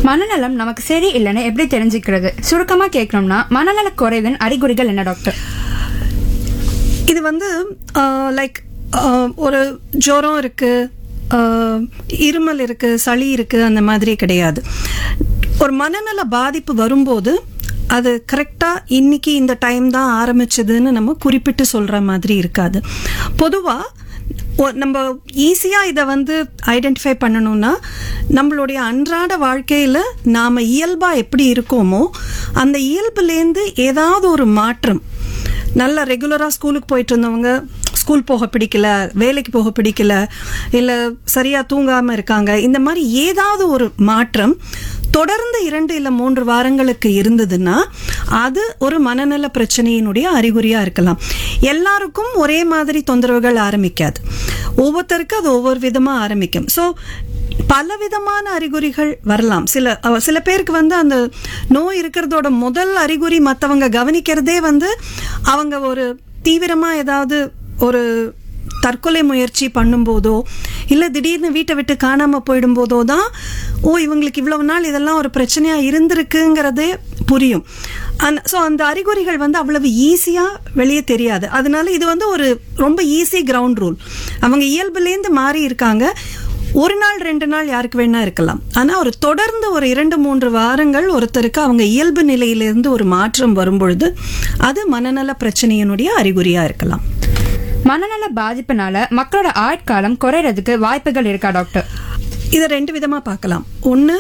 மனநலம் நமக்கு சரி இல்லைன்னு எப்படி தெரிஞ்சுக்கிறது சுருக்கமா கேட்கணும்னா மனநல குறைவின் அறிகுறிகள் என்ன டாக்டர் இது வந்து லைக் ஒரு ஜுரம் இருக்கு ஆஹ், இருமல் இருக்கு சளி இருக்கு அந்த மாதிரி கிடையாது ஒரு மனநல பாதிப்பு வரும்போது அது கரெக்டாக இன்னைக்கு இந்த டைம் தான் ஆரம்பிச்சதுன்னு நம்ம குறிப்பிட்டு சொல்கிற மாதிரி இருக்காது பொதுவாக ஒ- நம்ம ஈஸியாக இதை வந்து ஐடென்டிஃபை பண்ணணும்னா நம்மளுடைய அன்றாட வாழ்க்கையில் நாம் இயல்பாக எப்படி இருக்கோமோ அந்த இயல்புலேருந்து ஏதாவது ஒரு மாற்றம் நல்ல ரெகுலராக ஸ்கூலுக்கு போயிட்டு இருந்தவங்க ஸ்கூல் போக பிடிக்கல வேலைக்கு போக பிடிக்கல இல்லை சரியாக தூங்காமல் இருக்காங்க இந்த மாதிரி ஏதாவது ஒரு மாற்றம் தொடர்ந்து இரண்டு இல்லை மூன்று வாரங்களுக்கு இருந்ததுன்னா அது ஒரு மனநல பிரச்சனையினுடைய அறிகுறியாக இருக்கலாம் எல்லாருக்கும் ஒரே மாதிரி தொந்தரவுகள் ஆரம்பிக்காது ஒவ்வொருத்தருக்கு அது ஒவ்வொரு விதமாக ஆரம்பிக்கும் ஸோ பலவிதமான அறிகுறிகள் வரலாம் சில அவ- சில பேருக்கு வந்து அந்த நோய் இருக்கிறதோட முதல் அறிகுறி மற்றவங்க கவனிக்கிறதே வந்து அவங்க ஒரு தீவிரமா ஏதாவது ஒரு தற்கொலை முயற்சி பண்ணும்போதோ இல்லை திடீர்னு வீட்டை விட்டு காணாம போயிடும்போதோ தான் ஓ இவங்களுக்கு இவ்வளவு நாள் இதெல்லாம் ஒரு பிரச்சனையா இருந்திருக்குங்கிறதே புரியும் ஸோ அந்த அறிகுறிகள் வந்து அவ்வளவு ஈஸியாக வெளியே தெரியாது அதனால இது வந்து ஒரு ரொம்ப ஈஸி கிரவுண்ட் ரூல் அவங்க இயல்புலேருந்து மாறி இருக்காங்க ஒரு நாள் ரெண்டு நாள் யாருக்கு வேணா இருக்கலாம் ஆனா ஒரு தொடர்ந்து ஒரு இரண்டு மூன்று வாரங்கள் ஒருத்தருக்கு அவங்க இயல்பு நிலையிலிருந்து ஒரு மாற்றம் வரும்பொழுது அது மனநல பிரச்சனையினுடைய அறிகுறியா இருக்கலாம் மனநல பாதிப்புனால மக்களோட ஆட்காலம் குறையறதுக்கு வாய்ப்புகள் இருக்கா டாக்டர் இதை ரெண்டு விதமா பார்க்கலாம் ஒன்று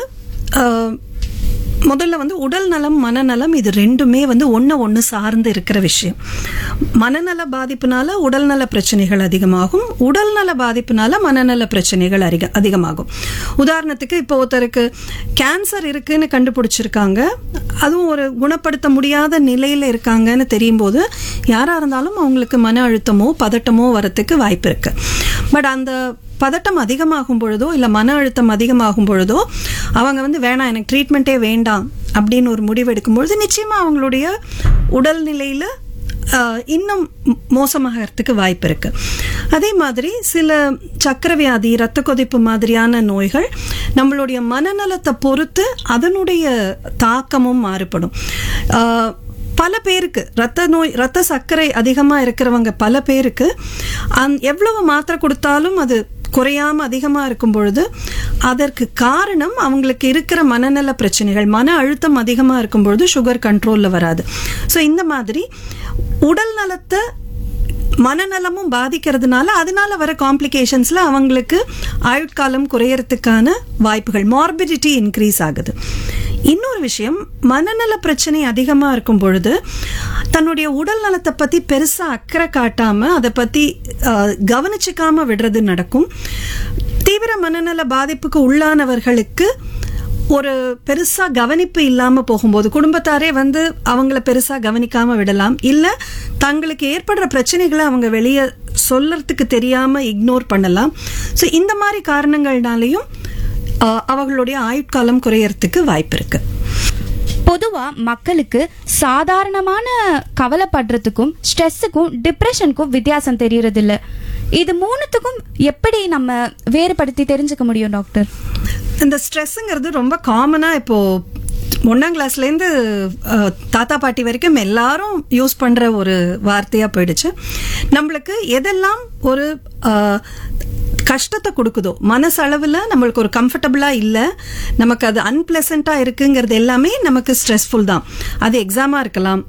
முதல்ல வந்து உடல் நலம் மனநலம் இது ரெண்டுமே வந்து ஒன்று ஒன்று சார்ந்து இருக்கிற விஷயம் மனநல பாதிப்புனால உடல்நல பிரச்சனைகள் அதிகமாகும் உடல்நல பாதிப்புனால மனநல பிரச்சனைகள் அதிக அதிகமாகும் உதாரணத்துக்கு இப்போ ஒருத்தருக்கு கேன்சர் இருக்குன்னு கண்டுபிடிச்சிருக்காங்க அதுவும் ஒரு குணப்படுத்த முடியாத நிலையில் இருக்காங்கன்னு தெரியும் போது யாராக இருந்தாலும் அவங்களுக்கு மன அழுத்தமோ பதட்டமோ வரத்துக்கு வாய்ப்பு இருக்கு பட் அந்த பதட்டம் அதிகமாகும் பொழுதோ இல்லை மன அழுத்தம் அதிகமாகும் பொழுதோ அவங்க வந்து வேணாம் எனக்கு ட்ரீட்மெண்ட்டே வேண்டாம் அப்படின்னு ஒரு முடிவு எடுக்கும் பொழுது நிச்சயமாக அவங்களுடைய உடல்நிலையில் ஆஹ், இன்னும் ம- மோசமாகறதுக்கு வாய்ப்பு இருக்கு அதே மாதிரி சில சக்கரவியாதி இரத்த கொதிப்பு மாதிரியான நோய்கள் நம்மளுடைய மனநலத்தை பொறுத்து அதனுடைய தாக்கமும் மாறுபடும் ஆஹ், பல பேருக்கு ரத்த நோய் ரத்த சர்க்கரை அதிகமாக இருக்கிறவங்க பல பேருக்கு அந் எவ்வளவு மாத்திரை கொடுத்தாலும் அது குறையாம அதிகமா இருக்கும் பொழுது அதற்கு காரணம் அவங்களுக்கு இருக்கிற மனநல பிரச்சனைகள் மன அழுத்தம் அதிகமா இருக்கும் பொழுது சுகர் கண்ட்ரோல்ல வராது ஸோ இந்த மாதிரி உடல் நலத்தை மனநலமும் பாதிக்கிறதுனால அதனால வர காம்ப்ளிகேஷன்ஸ்ல அவங்களுக்கு ஆயுட்காலம் குறையறதுக்கான வாய்ப்புகள் மார்பிடிட்டி இன்க்ரீஸ் ஆகுது இன்னொரு விஷயம் மனநல பிரச்சனை அதிகமாக இருக்கும் பொழுது தன்னுடைய உடல் நலத்தை பற்றி பெருசாக அக்கறை காட்டாமல் அதை பற்றி கவனிச்சுக்காம விடுறது நடக்கும் தீவிர மனநல பாதிப்புக்கு உள்ளானவர்களுக்கு ஒரு பெருசா கவனிப்பு இல்லாம போகும்போது குடும்பத்தாரே வந்து அவங்கள பெருசா கவனிக்காம விடலாம் இல்ல தங்களுக்கு ஏற்படுற பிரச்சனைகளை அவங்க வெளியே சொல்லறதுக்கு தெரியாம இக்னோர் பண்ணலாம் ஸோ இந்த மாதிரி காரணங்கள்னாலையும் ஆஹ், அவர்களுடைய ஆயுட்காலம் குறையறதுக்கு வாய்ப்பு இருக்கு பொதுவா மக்களுக்கு சாதாரணமான கவலைப்படுறதுக்கும் ஸ்ட்ரெஸ்ஸுக்கும் டிப்ரெஷனுக்கும் வித்தியாசம் தெரியறது இல்ல இது மூணுத்துக்கும் எப்படி நம்ம வேறுபடுத்தி தெரிஞ்சுக்க முடியும் டாக்டர் இந்த ஸ்ட்ரெஸ்ஸுங்கிறது ரொம்ப காமனாக இப்போ ஒன்றாம் கிளாஸ்லேருந்து தாத்தா பாட்டி வரைக்கும் எல்லாரும் யூஸ் பண்ணுற ஒரு வார்த்தையாக போயிடுச்சு நம்மளுக்கு எதெல்லாம் ஒரு அஹ், கஷ்டத்தை கொடுக்குதோ மனசளவில் நம்மளுக்கு ஒரு கம்ஃபர்டபுளாக இல்லை நமக்கு அது அன்பிளசண்ட்டாக இருக்குங்கிறது எல்லாமே நமக்கு ஸ்ட்ரெஸ்ஃபுல் தான் அது எக்ஸாமாக இருக்கலாம்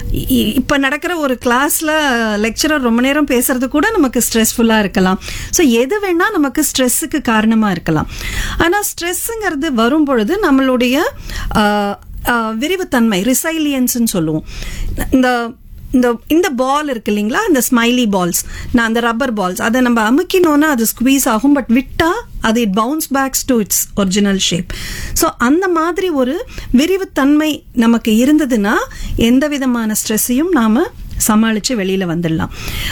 இ- இப்ப நடக்கிற ஒரு கிளாஸ்ல லெக்சரர் ரொம்ப நேரம் பேசுறது கூட நமக்கு ஸ்ட்ரெஸ்ஃபுல்லா இருக்கலாம் ஸோ எது வேணா நமக்கு ஸ்ட்ரெஸ்ஸுக்கு காரணமா இருக்கலாம் ஆனா ஸ்ட்ரெஸ்ஸுங்கிறது வரும் பொழுது நம்மளுடைய ஆஹ், ஆஹ், விரிவுத்தன்மை ரிசைலியன்ஸ்னு சொல்லுவோம் இந்த இந்த இந்த பால் இருக்கு இல்லைங்களா இந்த ஸ்மைலி பால்ஸ் நான் அந்த ரப்பர் பால்ஸ் அதை நம்ம அமுக்கினோன்னா அது ஸ்குவீஸ் ஆகும் பட் விட்டா அது it bounce backs to its original shape so அந்த மாதிரி ஒரு விரிவுத்தன்மை நமக்கு இருந்ததுன்னா எந்த விதமான ஸ்ட்ரெஸ்ஸையும் நாம சமாளித்து வெளியில் வந்துடலாம்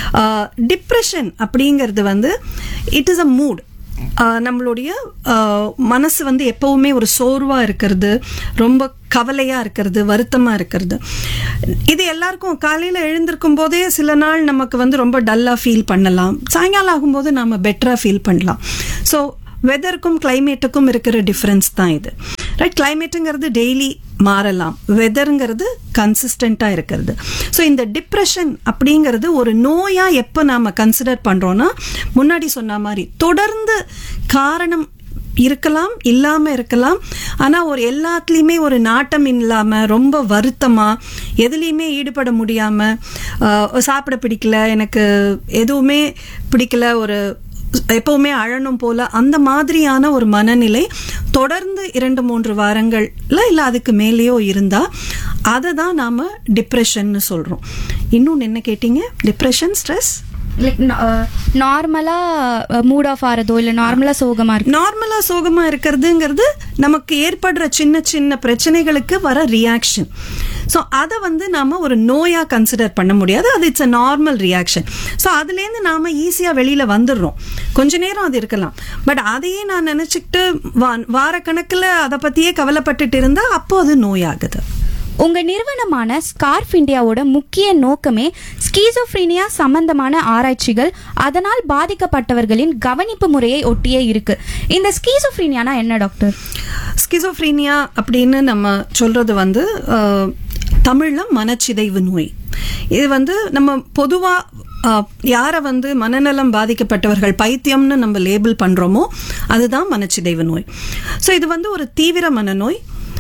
டிப்ரெஷன் அப்படிங்கிறது வந்து இட் இஸ் அ மூட் நம்மளுடைய ஆஹ், மனசு வந்து எப்பவுமே ஒரு சோர்வா இருக்கிறது ரொம்ப கவலையா இருக்கிறது வருத்தமா இருக்கிறது இது எல்லாருக்கும் காலையில எழுந்திருக்கும் போதே சில நாள் நமக்கு வந்து ரொம்ப டல்லா ஃபீல் பண்ணலாம் சாயங்காலம் ஆகும்போது நாம பெட்டரா ஃபீல் பண்ணலாம் ஸோ வெதருக்கும் கிளைமேட்டுக்கும் இருக்கிற டிஃப்ரென்ஸ் தான் இது ரைட் கிளைமேட்டுங்கிறது டெய்லி மாறலாம் வெதருங்கிறது கன்சிஸ்டண்டா இருக்கிறது ஸோ இந்த டிப்ரெஷன் அப்படிங்கிறது ஒரு நோயா எப்போ நாம கன்சிடர் பண்றோம்னா முன்னாடி சொன்ன மாதிரி தொடர்ந்து காரணம் இருக்கலாம் இல்லாம இருக்கலாம் ஆனா ஒரு எல்லாத்துலயுமே ஒரு நாட்டம் இல்லாம ரொம்ப வருத்தமா எதுலயுமே ஈடுபட முடியாம ஆஹ், சாப்பிட பிடிக்கல எனக்கு எதுவுமே பிடிக்கல ஒரு எப்பவுமே அழணும் போல அந்த மாதிரியான ஒரு மனநிலை தொடர்ந்து இரண்டு மூன்று வாரங்கள்ல இல்ல அதுக்கு மேலேயோ இருந்தா அதை தான் நாம டிப்ரெஷன்னு சொல்றோம் இன்னொன்னு என்ன கேட்டீங்க டிப்ரெஷன் ஸ்ட்ரெஸ் லைக் நார்மலா மூட் ஆஃப் ஆறதோ இல்ல நார்மலா சோகமா இருக்கு நார்மலா சோகமா இருக்கிறதுங்கிறது நமக்கு ஏற்படுற சின்ன சின்ன பிரச்சனைகளுக்கு வர ரியாக்ஷன் ஸோ அதை வந்து நாம ஒரு நோயா கன்சிடர் பண்ண முடியாது அது it's a normal reaction so அதுலேருந்து நாம ஈஸியா வெளியில வந்துடுறோம் கொஞ்ச நேரம் அது இருக்கலாம் பட் அதையே நான் நினைச்சுக்கிட்டு வா- வாரக்கணக்கில் அதை பத்தியே கவலைப்பட்டுட்டு இருந்தா அப்போ அது நோயாகுது உங்க நிறுவனமான ஸ்கார்ஃப் இந்தியாவோட முக்கிய நோக்கமே ஸ்கீசோஃப்ரீனியா சம்பந்தமான ஆராய்ச்சிகள் அதனால் பாதிக்கப்பட்டவர்களின் கவனிப்பு முறையை ஒட்டியே இருக்கு இந்த ஸ்கீசோஃப்ரீனியானா என்ன டாக்டர் ஸ்கிசோஃப்ரீனியா அப்படின்னு நம்ம சொல்றது வந்து அஹ், தமிழ்ல மனச்சிதைவு நோய் இது வந்து நம்ம பொதுவா அஹ், யாரை வந்து மனநலம் பாதிக்கப்பட்டவர்கள் பைத்தியம்னு நம்ம லேபிள் பண்றோமோ அதுதான் மனச்சிதைவு நோய் ஸோ இது வந்து ஒரு தீவிர மனநோய்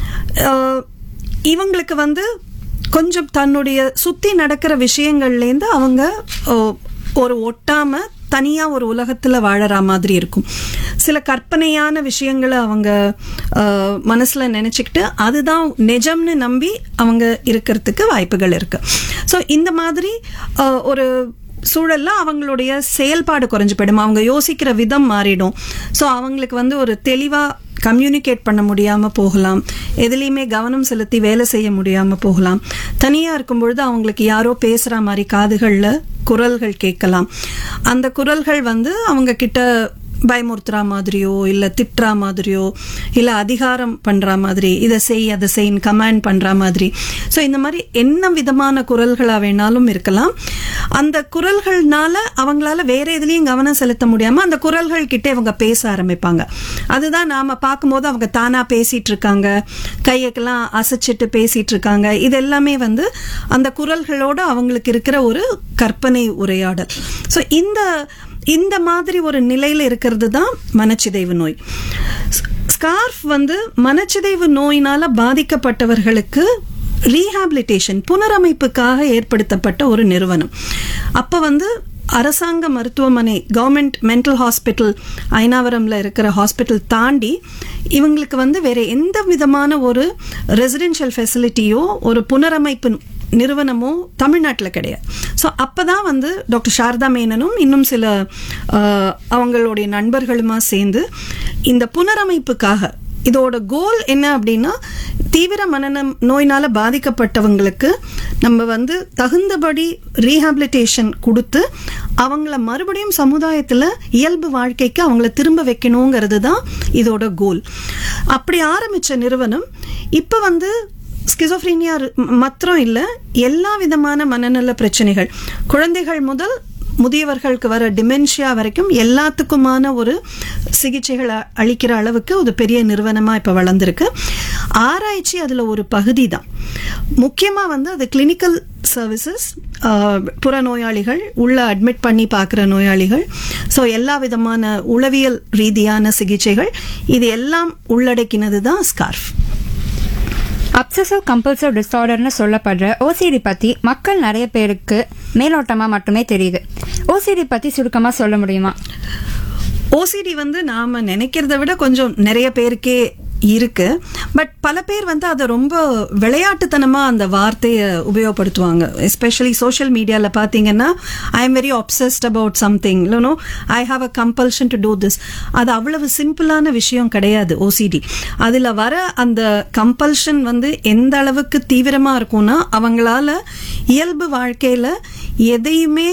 அஹ், இவங்களுக்கு வந்து கொஞ்சம் தன்னுடைய சுத்தி நடக்கிற விஷயங்கள்லேருந்து அவங்க அஹ், ஒரு ஒட்டாம தனியா ஒரு உலகத்துல வாழற மாதிரி இருக்கும் சில கற்பனையான விஷயங்களை அவங்க அஹ், மனசுல நினைச்சுக்கிட்டு அதுதான் நிஜம்னு நம்பி அவங்க இருக்கிறதுக்கு வாய்ப்புகள் இருக்கு ஸோ இந்த மாதிரி அஹ், ஒரு சூழல்ல அவங்களுடைய செயல்பாடு குறைஞ்சு போயிடும் அவங்க யோசிக்கிற விதம் மாறிடும் ஸோ அவங்களுக்கு வந்து ஒரு தெளிவா கம்யூனிகேட் பண்ண முடியாம போகலாம் எதுலேயுமே கவனம் செலுத்தி வேலை செய்ய முடியாம போகலாம் தனியா இருக்கும் பொழுது அவங்களுக்கு யாரோ பேசுற மாதிரி காதுகள்ல குரல்கள் கேட்கலாம் அந்த குரல்கள் வந்து அவங்க கிட்ட பயமுறுத்துற மாதிரியோ இல்ல திட்டுற மாதிரியோ இல்ல அதிகாரம் பண்ற மாதிரி இதை செய் அதை செய்ன்னு கமாண்ட் பண்ற மாதிரி ஸோ இந்த மாதிரி என்ன விதமான குரல்களா வேணாலும் இருக்கலாம் அந்த குரல்கள்னால அவங்களால வேற எதுலயும் கவனம் செலுத்த முடியாம அந்த குரல்கள் கிட்ட இவங்க பேச ஆரம்பிப்பாங்க அதுதான் நாம பார்க்கும்போது அவங்க தானா பேசிட்டு இருக்காங்க கையெல்லாம் அசைச்சிட்டு பேசிட்டு இருக்காங்க இது எல்லாமே வந்து அந்த குரல்களோட அவங்களுக்கு இருக்கிற ஒரு கற்பனை உரையாடல் ஸோ இந்த இந்த மாதிரி ஒரு நிலையில இருக்கிறது தான் மனச்சிதைவு நோய் ஸ்கார்ஃப் வந்து மனச்சிதைவு நோயினால பாதிக்கப்பட்டவர்களுக்கு ரீஹாபிலிட்டேஷன் புனரமைப்புக்காக ஏற்படுத்தப்பட்ட ஒரு நிறுவனம் அப்ப வந்து அரசாங்க மருத்துவமனை கவர்மெண்ட் மென்டல் ஹாஸ்பிட்டல் ஐனாவரம்ல இருக்கிற ஹாஸ்பிட்டல் தாண்டி இவங்களுக்கு வந்து வேற எந்த விதமான ஒரு ரெசிடென்ஷியல் ஃபெசிலிட்டியோ ஒரு புனரமைப்பு நிறுவனமோ தமிழ்நாட்டில் கிடையாது ஸோ அப்பதான் வந்து டாக்டர் சாரதா மேனனும் இன்னும் சில அஹ், அவங்களுடைய நண்பர்களுமா சேர்ந்து இந்த புனரமைப்புக்காக இதோட கோல் என்ன அப்படின்னா தீவிர மனநம் நோயினால பாதிக்கப்பட்டவங்களுக்கு நம்ம வந்து தகுந்தபடி ரீஹாபிலிட்டேஷன் கொடுத்து அவங்கள மறுபடியும் சமுதாயத்தில் இயல்பு வாழ்க்கைக்கு அவங்கள திரும்ப வைக்கணுங்கிறது தான் இதோட கோல் அப்படி ஆரம்பிச்ச நிறுவனம் இப்போ வந்து ஸ்கிசோஃப்ரீனியா மாத்திரம் இல்லை எல்லா விதமான மனநல பிரச்சனைகள் குழந்தைகள் முதல் முதியவர்களுக்கு வர டிமென்ஷியா வரைக்கும் எல்லாத்துக்குமான ஒரு சிகிச்சைகள் அ- அளிக்கிற அளவுக்கு ஒரு பெரிய நிறுவனமா இப்ப வளர்ந்துருக்கு ஆராய்ச்சி அதுல ஒரு பகுதி தான் முக்கியமா வந்து அது கிளினிக்கல் சர்வீசஸ் புற நோயாளிகள் உள்ள அட்மிட் பண்ணி பார்க்குற நோயாளிகள் ஸோ எல்லா விதமான உளவியல் ரீதியான சிகிச்சைகள் இது எல்லாம் உள்ளடக்கினது தான் ஸ்கார்ஃப் அப்சசிவ் கம்பல்சிவ் டிஸார்டர்னு சொல்லப்படுற ஓசிடி பத்தி மக்கள் நிறைய பேருக்கு மேலோட்டமா மட்டுமே தெரியுது ஓசிடி பத்தி சுருக்கமா சொல்ல முடியுமா ஓசிடி வந்து நாம நினைக்கிறத விட கொஞ்சம் நிறைய பேருக்கே இருக்கு பட் பல பேர் வந்து அதை ரொம்ப விளையாட்டுத்தனமா அந்த வார்த்தையை உபயோகப்படுத்துவாங்க எஸ்பெஷலி சோஷியல் மீடியால பாத்தீங்கன்னா I am very obsessed about something இல்லைனோ I have a compulsion to do this அது அவ்வளவு சிம்பிளான விஷயம் கிடையாது ஓசிடி அதுல வர அந்த கம்பல்ஷன் வந்து எந்த அளவுக்கு தீவிரமா இருக்கும்னா அவங்களால இயல்பு வாழ்க்கையில எதையுமே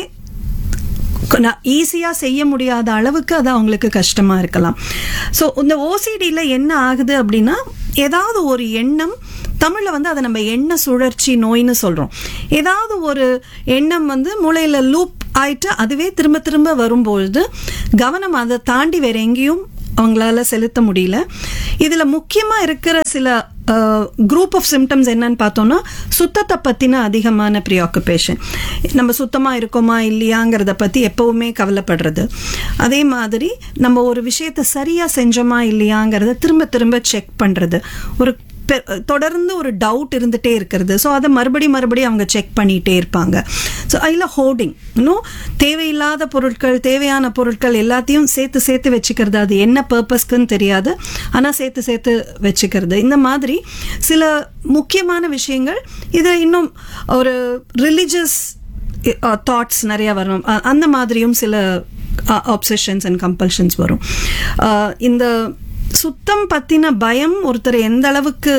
ஈஸியா செய்ய முடியாத அளவுக்கு அது அவங்களுக்கு கஷ்டமா இருக்கலாம் ஸோ இந்த ஓசிடியில் என்ன ஆகுது அப்படின்னா ஏதாவது ஒரு எண்ணம் தமிழ்ல வந்து அதை நம்ம எண்ண சுழற்சி நோய்னு சொல்றோம் ஏதாவது ஒரு எண்ணம் வந்து மூளையில லூப் ஆயிட்டு அதுவே திரும்ப திரும்ப வரும்பொழுது கவனம் அதை தாண்டி வேற எங்கேயும் அவங்களால செலுத்த முடியல இதுல முக்கியமா இருக்கிற சில குரூப் ஆஃப் சிம்டம்ஸ் என்னன்னு பார்த்தோம்னா சுத்தத்தை பத்தின அதிகமான ப்ரியாக்குபேஷன் நம்ம சுத்தமா இருக்கோமா இல்லையாங்கிறத பத்தி எப்பவுமே கவலைப்படுறது அதே மாதிரி நம்ம ஒரு விஷயத்த சரியா செஞ்சோமா இல்லையாங்கிறத திரும்ப திரும்ப செக் பண்றது ஒரு பெ- தொடர்ந்து ஒரு டவுட் இருந்துட்டே இருக்கிறது ஸோ அதை மறுபடி மறுபடியும் அவங்க செக் பண்ணிகிட்டே இருப்பாங்க ஸோ அதில் ஹோர்டிங் இன்னும் தேவையில்லாத பொருட்கள் தேவையான பொருட்கள் எல்லாத்தையும் சேர்த்து சேர்த்து வச்சுக்கிறது அது என்ன பர்பஸ்க்குன்னு தெரியாது ஆனால் சேர்த்து சேர்த்து வச்சுக்கிறது இந்த மாதிரி சில முக்கியமான விஷயங்கள் இதை இன்னும் ஒரு ரிலிஜியஸ் தாட்ஸ் நிறைய வரும் அ- அந்த மாதிரியும் சில ஆப்சஷன்ஸ் அண்ட் கம்பல்ஷன்ஸ் வரும் அஹ் இந்த சுத்தம் பத்தின பயம் ஒருத்தர் எந்த அளவுக்கு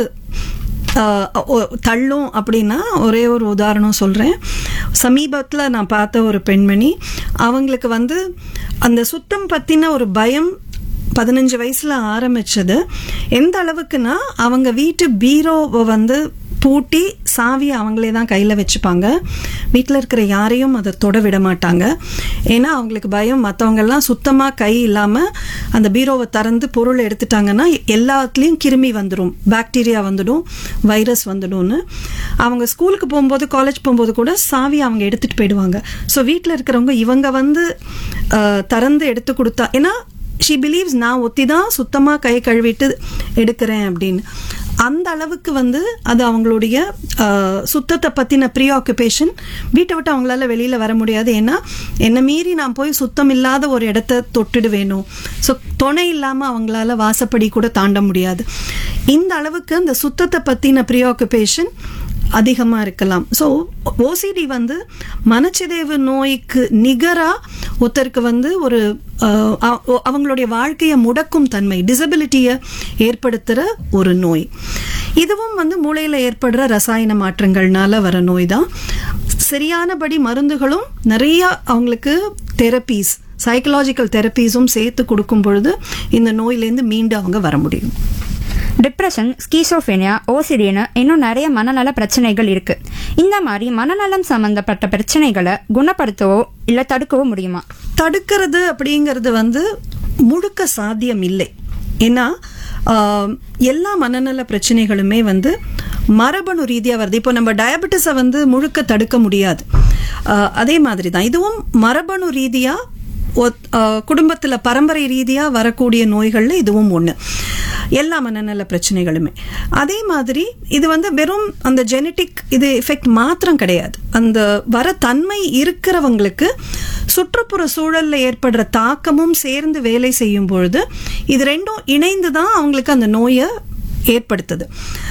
அஹ், ஒ- தள்ளும் அப்படின்னா ஒரே ஒரு உதாரணம் சொல்கிறேன் சமீபத்தில் நான் பார்த்த ஒரு பெண்மணி அவங்களுக்கு வந்து அந்த சுத்தம் பற்றின ஒரு பயம் பதினஞ்சு வயசுல ஆரம்பிச்சது எந்த அளவுக்குன்னா அவங்க வீட்டு பீரோவை வந்து பூட்டி சாவியை அவங்களே தான் கையில் வச்சுப்பாங்க வீட்டில் இருக்கிற யாரையும் அதை தொட விட மாட்டாங்க ஏன்னா அவங்களுக்கு பயம் மற்றவங்கெல்லாம் சுத்தமாக கை இல்லாமல் அந்த பீரோவை திறந்து பொருளை எடுத்துட்டாங்கன்னா எல்லாத்துலேயும் கிருமி வந்துடும் பாக்டீரியா வந்துடும் வைரஸ் வந்துடும்னு அவங்க ஸ்கூலுக்கு போகும்போது காலேஜ் போகும்போது கூட சாவி அவங்க எடுத்துகிட்டு போயிடுவாங்க ஸோ வீட்டில் இருக்கிறவங்க இவங்க வந்து அஹ், திறந்து எடுத்து கொடுத்தா ஏன்னா ஷி பிலீவ்ஸ் நான் ஒத்தி தான் சுத்தமாக கை கழுவிட்டு எடுக்கிறேன் அப்படின்னு அந்த அளவுக்கு வந்து அது அவங்களுடைய அஹ், சுத்தத்தை பற்றின ப்ரீ ஆக்குபேஷன் வீட்டை விட்டு அவங்களால வெளியில் வர முடியாது ஏன்னா என்னை மீறி நான் போய் சுத்தம் இல்லாத ஒரு இடத்த தொட்டுடு வேணும் ஸோ துணை இல்லாமல் அவங்களால வாசப்படி கூட தாண்ட முடியாது இந்த அளவுக்கு அந்த சுத்தத்தை பற்றின ப்ரீ ஆக்குபேஷன் அதிகமாக இருக்கலாம் ஸோ ஓசிடி வந்து மனச்சிதைவு நோய்க்கு நிகராக ஒருத்தருக்கு வந்து ஒரு அஹ், அ- அவங்களுடைய வாழ்க்கையை முடக்கும் தன்மை டிசபிலிட்டியை ஏற்படுத்துகிற ஒரு நோய் இதுவும் வந்து மூளையில் ஏற்படுற ரசாயன மாற்றங்கள்னால வர நோய் தான் சரியானபடி மருந்துகளும் நிறைய அவங்களுக்கு தெரப்பீஸ் சைக்கலாஜிக்கல் தெரப்பீஸும் சேர்த்து கொடுக்கும் பொழுது இந்த நோயிலேருந்து மீண்டு அவங்க வர முடியும் டிப்ரெஷன் ஸ்கீசோஃபேனியா ஓசிடின்னு இன்னும் நிறைய மனநல பிரச்சனைகள் இருக்கு இந்த மாதிரி மனநலம் சம்பந்தப்பட்ட பிரச்சனைகளை குணப்படுத்தவோ இல்ல தடுக்கவோ முடியுமா தடுக்கிறது அப்படிங்கிறது வந்து முழுக்க சாத்தியம் இல்லை ஏன்னா ஆஹ், எல்லா மனநல பிரச்சனைகளுமே வந்து மரபணு ரீதியாக வருது இப்போ நம்ம டயபெட்டிஸை வந்து முழுக்க தடுக்க முடியாது ஆஹ், அதே மாதிரி தான் இதுவும் மரபணு ரீதியாக குடும்பத்தில் பரம்பரை ரீதியாக வரக்கூடிய நோய்களில் இதுவும் ஒன்று எல்லா மனநல பிரச்சனைகளுமே அதே மாதிரி இது வந்து வெறும் அந்த ஜெனட்டிக் இது எஃபெக்ட் மாத்திரம் கிடையாது அந்த வர தன்மை இருக்கிறவங்களுக்கு சுற்றுப்புற சூழல்ல ஏற்படுற தாக்கமும் சேர்ந்து வேலை செய்யும் பொழுது இது ரெண்டும் இணைந்து தான் அவங்களுக்கு அந்த நோயை ஏற்படுத்துது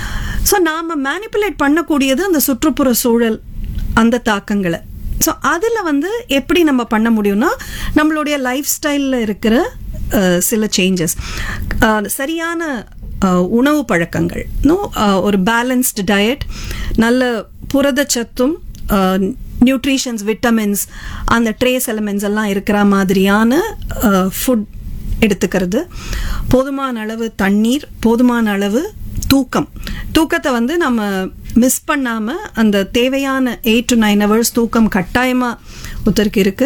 ஸோ நாம் மேனிப்புலேட் பண்ணக்கூடியது அந்த சுற்றுப்புற சூழல் அந்த தாக்கங்களை ஸோ அதில் வந்து எப்படி நம்ம பண்ண முடியும்னா நம்மளுடைய லைஃப் ஸ்டைலில் இருக்கிற அஹ், சில சேஞ்சஸ் சரியான அஹ், உணவு பழக்கங்கள் நோ ஒரு பேலன்ஸ்டு டயட் நல்ல புரதச்சத்தும் நியூட்ரிஷன்ஸ் விட்டமின்ஸ் அந்த ட்ரேஸ் எலமெண்ட்ஸ் எல்லாம் இருக்கிற மாதிரியான ஃபுட் எடுத்துக்கிறது போதுமான அளவு தண்ணீர் போதுமான அளவு தூக்கம் தூக்கத்தை வந்து நம்ம மிஸ் பண்ணாம அந்த தேவையான எயிட் டு நைன் ஹவர்ஸ் தூக்கம் கட்டாயமா ஒருத்தருக்கு இருக்கு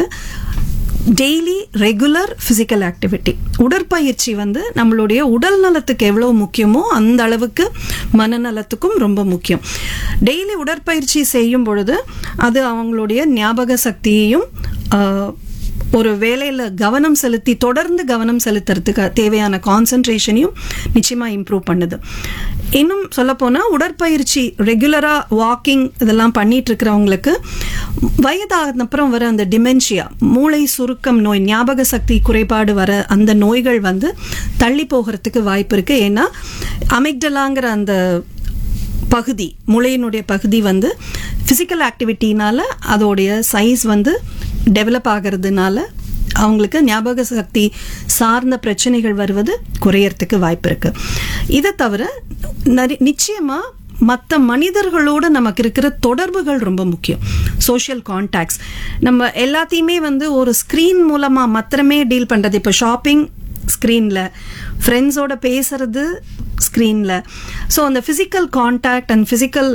டெய்லி ரெகுலர் ஃபிசிக்கல் ஆக்டிவிட்டி உடற்பயிற்சி வந்து நம்மளுடைய உடல் நலத்துக்கு எவ்வளவு முக்கியமோ அந்த அளவுக்கு மனநலத்துக்கும் ரொம்ப முக்கியம் டெய்லி உடற்பயிற்சி செய்யும் பொழுது அது அவங்களுடைய ஞாபக சக்தியையும் ஆஹ், ஒரு வேலையில் கவனம் செலுத்தி தொடர்ந்து கவனம் செலுத்துறதுக்கு தேவையான கான்சன்ட்ரேஷனையும் நிச்சயமாக இம்ப்ரூவ் பண்ணுது இன்னும் சொல்லப்போனால் உடற்பயிற்சி ரெகுலராக வாக்கிங் இதெல்லாம் பண்ணிட்டு இருக்கிறவங்களுக்கு வயதான அப்புறம் வர அந்த டிமென்ஷியா மூளை சுருக்கம் நோய் ஞாபக சக்தி குறைபாடு வர அந்த நோய்கள் வந்து தள்ளி போகிறதுக்கு வாய்ப்பு இருக்கு ஏன்னா அமிக்டலாங்கிற அந்த பகுதி மூளையினுடைய பகுதி வந்து ஃபிசிக்கல் ஆக்டிவிட்டினால அதோடைய சைஸ் வந்து டெவலப் ஆகிறதுனால அவங்களுக்கு ஞாபக சக்தி சார்ந்த பிரச்சனைகள் வருவது குறையறதுக்கு வாய்ப்பு இருக்கு இதை தவிர நரி- நிச்சயமா மற்ற மனிதர்களோட நமக்கு இருக்கிற தொடர்புகள் ரொம்ப முக்கியம் சோஷியல் கான்டாக்ட்ஸ் நம்ம எல்லாத்தையுமே வந்து ஒரு ஸ்க்ரீன் மூலமா மாத்திரமே டீல் பண்றது இப்போ ஷாப்பிங் ஸ்க்ரீனில் ஃப்ரெண்ட்ஸோட பேசுறது ஸ்க்ரீனில் ஸோ அந்த physical contact and physical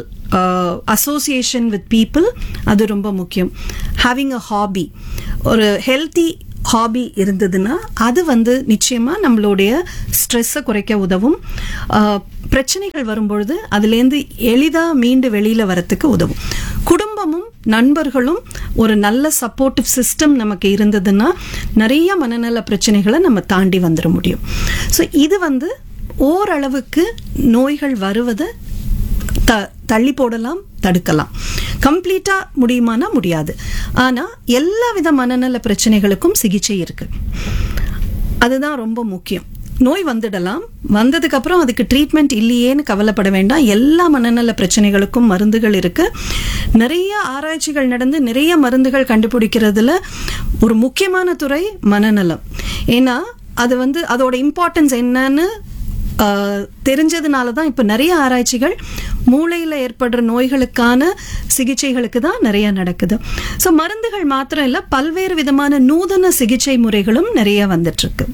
association with people அது ரொம்ப முக்கியம் ஹேவிங் அ ஹாபி ஒரு ஹெல்த்தி ஹாபி இருந்ததுன்னா அது வந்து நிச்சயமா நம்மளுடைய ஸ்ட்ரெஸ்ஸை குறைக்க உதவும் ஆஹ், பிரச்சனைகள் வரும்பொழுது அதுலேருந்து எளிதா மீண்டு வெளியில வரத்துக்கு உதவும் குடும்பமும் நண்பர்களும் ஒரு நல்ல சப்போர்ட்டிவ் சிஸ்டம் நமக்கு இருந்ததுன்னா நிறைய மனநல பிரச்சனைகளை நம்ம தாண்டி வந்துட முடியும் ஸோ இது வந்து ஓரளவுக்கு நோய்கள் வருவதை த தள்ளி போடலாம் தடுக்கலாம் கம்ப்ளீட்டா முடியுமானா முடியாது ஆனா எல்லா வித மனநல பிரச்சனைகளுக்கும் சிகிச்சை இருக்கு அதுதான் ரொம்ப முக்கியம் நோய் வந்துடலாம் வந்ததுக்கு அப்புறம் அதுக்கு ட்ரீட்மெண்ட் இல்லையேன்னு கவலைப்பட வேண்டாம் எல்லா மனநல பிரச்சனைகளுக்கும் மருந்துகள் இருக்கு நிறைய ஆராய்ச்சிகள் நடந்து நிறைய மருந்துகள் கண்டுபிடிக்கிறதுல ஒரு முக்கியமான துறை மனநலம் ஏன்னா அது வந்து அதோட இம்பார்ட்டன்ஸ் என்னன்னு ஆஹ், தெரிஞ்சதுனால தான் இப்போ நிறைய ஆராய்ச்சிகள் மூளையில் ஏற்படுற நோய்களுக்கான சிகிச்சைகளுக்கு தான் நிறைய நடக்குது ஸோ மருந்துகள் மாத்திரம் இல்லை பல்வேறு விதமான நூதன சிகிச்சை முறைகளும் நிறைய வந்துட்டு இருக்கு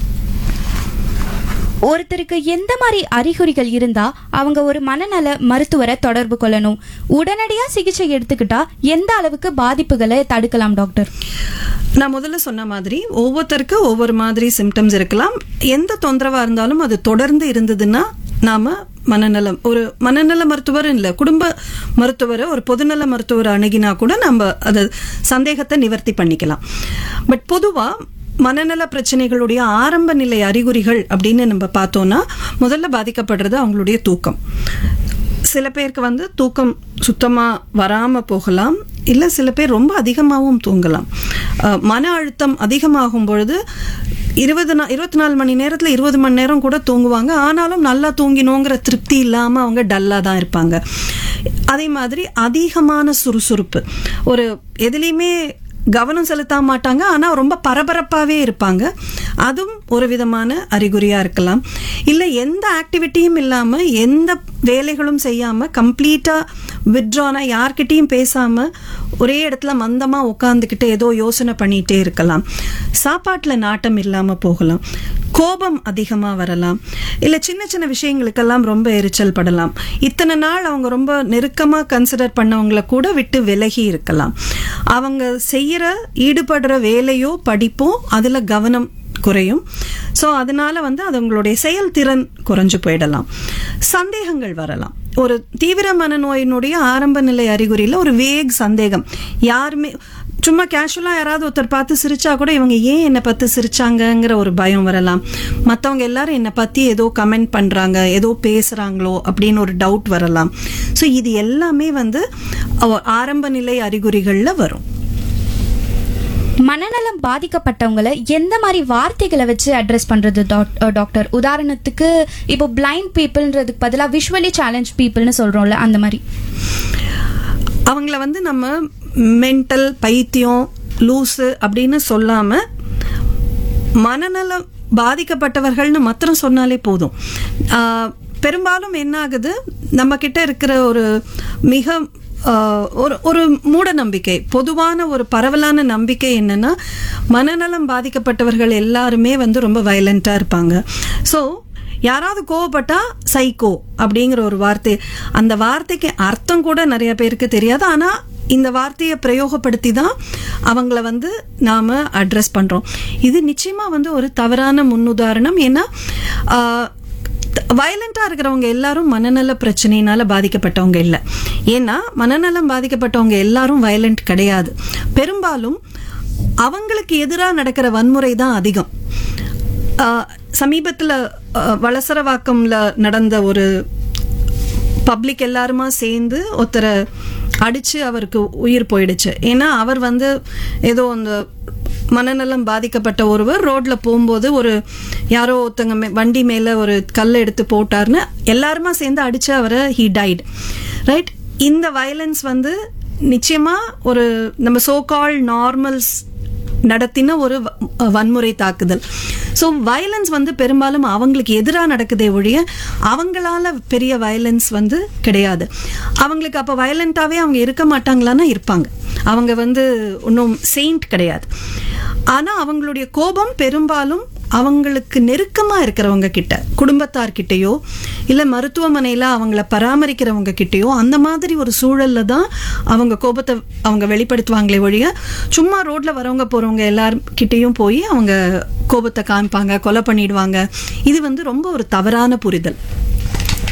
ஒருத்தருக்கு எந்த மாதிரி அறிகுறிகள் இருந்தா அவங்க ஒரு மனநல மருத்துவரை தொடர்பு கொள்ளணும் உடனடியா சிகிச்சை எடுத்துக்கிட்டா எந்த அளவுக்கு பாதிப்புகளை தடுக்கலாம் டாக்டர் நான் முதல்ல சொன்ன மாதிரி ஒவ்வொருத்தருக்கு ஒவ்வொரு மாதிரி சிம்டம்ஸ் இருக்கலாம் எந்த தொந்தரவா இருந்தாலும் அது தொடர்ந்து இருந்ததுன்னா நாம மனநலம் ஒரு மனநல மருத்துவர் இல்ல குடும்ப மருத்துவரை ஒரு பொதுநல மருத்துவர் அணுகினா கூட நம்ம அது சந்தேகத்தை நிவர்த்தி பண்ணிக்கலாம் பட் பொதுவா மனநல பிரச்சனைகளுடைய ஆரம்ப நிலை அறிகுறிகள் அப்படின்னு நம்ம பார்த்தோம்னா முதல்ல பாதிக்கப்படுறது அவங்களுடைய தூக்கம் சில பேருக்கு வந்து தூக்கம் சுத்தமா வராம போகலாம் இல்ல சில பேர் ரொம்ப அதிகமாகவும் தூங்கலாம் அஹ், மன அழுத்தம் அதிகமாகும் பொழுது இருபது நா இருபத்தி நாலு மணி நேரத்துல இருபது மணி நேரம் கூட தூங்குவாங்க ஆனாலும் நல்லா தூங்கினோங்கிற திருப்தி இல்லாம அவங்க டல்லா தான் இருப்பாங்க அதே மாதிரி அதிகமான சுறுசுறுப்பு ஒரு எதுலேயுமே கவனம் செலுத்த மாட்டாங்க ஆனா ரொம்ப பரபரப்பாவே இருப்பாங்க அதுவும் ஒரு விதமான அறிகுறியா இருக்கலாம் இல்ல எந்த ஆக்டிவிட்டியும் இல்லாம எந்த வேலைகளும் செய்யாம கம்ப்ளீட்டா வித்ட்ரானா யார்கிட்டயும் பேசாம ஒரே இடத்துல மந்தமா உட்காந்துக்கிட்டு ஏதோ யோசனை பண்ணிட்டே இருக்கலாம் சாப்பாட்டுல நாட்டம் இல்லாம போகலாம் கோபம் அதிகமா வரலாம் இல்ல சின்ன சின்ன விஷயங்களுக்கெல்லாம் ரொம்ப எரிச்சல் படலாம் இத்தனை நாள் அவங்க ரொம்ப நெருக்கமா கன்சிடர் பண்ணவங்கள கூட விட்டு விலகி இருக்கலாம் அவங்க செய்யற ஈடுபடுற வேலையோ படிப்போ அதுல கவனம் குறையும் ஸோ அதனால வந்து அது உங்களுடைய செயல்திறன் குறைஞ்சு போயிடலாம் சந்தேகங்கள் வரலாம் ஒரு தீவிர மனநோயினுடைய ஆரம்ப நிலை அறிகுறியில ஒரு வேக் சந்தேகம் யாருமே சும்மா கேஷுவலா யாராவது ஒருத்தர் பார்த்து சிரிச்சா கூட இவங்க ஏன் என்னை பார்த்து சிரிச்சாங்கங்கிற ஒரு பயம் வரலாம் மற்றவங்க எல்லாரும் என்னை பத்தி ஏதோ கமெண்ட் பண்றாங்க ஏதோ பேசுறாங்களோ அப்படின்னு ஒரு டவுட் வரலாம் ஸோ இது எல்லாமே வந்து அவ- ஆரம்ப நிலை அறிகுறிகள்ல வரும் மனநலம் பாதிக்கப்பட்டவங்களை எந்த மாதிரி வார்த்தைகளை வச்சு அட்ரஸ் பண்றது டாக்- அஹ் டாக்டர் உதாரணத்துக்கு இப்போ பிளைண்ட் பீப்புள்ன்றதுக்கு பதிலாக விஷுவலி சேலஞ்ச் பீப்புள்னு சொல்றோம்ல அந்த மாதிரி அவங்கள வந்து நம்ம மென்டல் பைத்தியம் லூசு அப்படின்னு சொல்லாம மனநலம் பாதிக்கப்பட்டவர்கள்னு மாத்திரம் சொன்னாலே போதும் ஆஹ், பெரும்பாலும் என்ன ஆகுது நம்ம கிட்ட இருக்கிற ஒரு மிக ஆஹ், ஒரு ஒரு மூட நம்பிக்கை பொதுவான ஒரு பரவலான நம்பிக்கை என்னன்னா மனநலம் பாதிக்கப்பட்டவர்கள் எல்லாருமே வந்து ரொம்ப வயலண்டா இருப்பாங்க ஸோ யாராவது கோவப்பட்டா சைக்கோ அப்படிங்கிற ஒரு வார்த்தை அந்த வார்த்தைக்கு அர்த்தம் கூட நிறைய பேருக்கு தெரியாது ஆனா இந்த வார்த்தையை பிரயோகப்படுத்தி தான் அவங்கள வந்து நாம அட்ரஸ் பண்றோம் இது நிச்சயமா வந்து ஒரு தவறான முன்னுதாரணம் ஏன்னா வயலண்டா இருக்கிறவங்க எல்லாரும் மனநல பிரச்சனையினால பாதிக்கப்பட்டவங்க இல்லை ஏன்னா மனநலம் பாதிக்கப்பட்டவங்க எல்லாரும் வயலண்ட் கிடையாது பெரும்பாலும் அவங்களுக்கு எதிராக நடக்கிற வன்முறை தான் அதிகம் ஆஹ் சமீபத்துல ஆஹ் வளசரவாக்கம்ல நடந்த ஒரு பப்ளிக் எல்லாருமா சேர்ந்து ஒருத்தரை அடிச்சு அவருக்கு உயிர் போயிடுச்சு ஏன்னா அவர் வந்து ஏதோ அந்த மனநலம் பாதிக்கப்பட்ட ஒருவர் ரோட்ல போகும்போது ஒரு யாரோ ஒருத்தங்க மே- வண்டி மேல ஒரு கல் எடுத்து போட்டார்னு எல்லாருமா சேர்ந்து அடிச்சு அவரை ஹி டைட் ரைட் இந்த வயலன்ஸ் வந்து நிச்சயமா ஒரு நம்ம சோ கால் நார்மல்ஸ் நடத்தின ஒரு வ- வன்முறை தாக்குதல் ஸோ வயலன்ஸ் வந்து பெரும்பாலும் அவங்களுக்கு எதிராக நடக்குதே ஒழிய அவங்களால பெரிய வயலன்ஸ் வந்து கிடையாது அவங்களுக்கு அப்போ வயலண்ட்டாகவே அவங்க இருக்க மாட்டாங்களான்னா இருப்பாங்க அவங்க வந்து ஒன்றும் செயின்ட் கிடையாது ஆனால் அவங்களுடைய கோபம் பெரும்பாலும் அவங்களுக்கு நெருக்கமா இருக்கிறவங்க கிட்ட குடும்பத்தார் கிட்டயோ இல்ல மருத்துவமனையில அவங்கள பராமரிக்கிறவங்க கிட்டயோ அந்த மாதிரி ஒரு சூழல்ல தான் அவங்க கோபத்தை அவங்க வெளிப்படுத்துவாங்களே ஒழிய சும்மா ரோட்ல வரவங்க போறவங்க எல்லார்கிட்டயும் போய் அவங்க கோபத்தை காமிப்பாங்க கொலை பண்ணிடுவாங்க இது வந்து ரொம்ப ஒரு தவறான புரிதல்